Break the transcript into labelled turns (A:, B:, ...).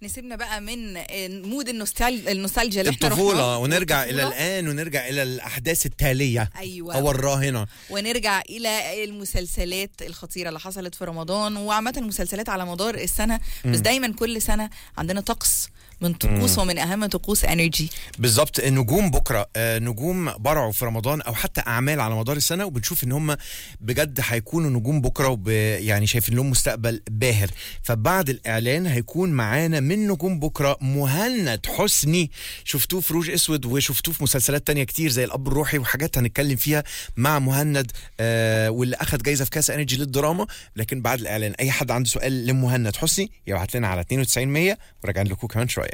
A: نسيبنا بقى من مود النوستال... النوستالجيا اللي احنا
B: الطفولة
A: رحناه
B: ونرجع إلى
A: والطفولة.
B: الآن ونرجع إلى الأحداث التالية
A: ايوه
B: أو الراهنة
A: ونرجع الى المسلسلات الخطيره اللي حصلت في رمضان وعامه المسلسلات على مدار السنه بس دايما كل سنه عندنا طقس من طقوس ومن اهم طقوس انرجي
B: بالظبط نجوم بكرة آه، نجوم برعوا في رمضان أو حتى أعمال على مدار السنة وبنشوف إن هم بجد هيكونوا نجوم بكرة وب يعني شايفين لهم مستقبل باهر فبعد الإعلان هيكون معانا من نجوم بكرة مهند حسني شفتوه في روج أسود وشفتوه في مسلسلات تانية كتير زي الأب الروحي وحاجات هنتكلم فيها مع مهند آه واللي أخد جايزة في كاس انرجي للدراما لكن بعد الإعلان أي حد عنده سؤال لمهند حسني يبعت لنا على 92 100 وراجعين لكم كمان شوية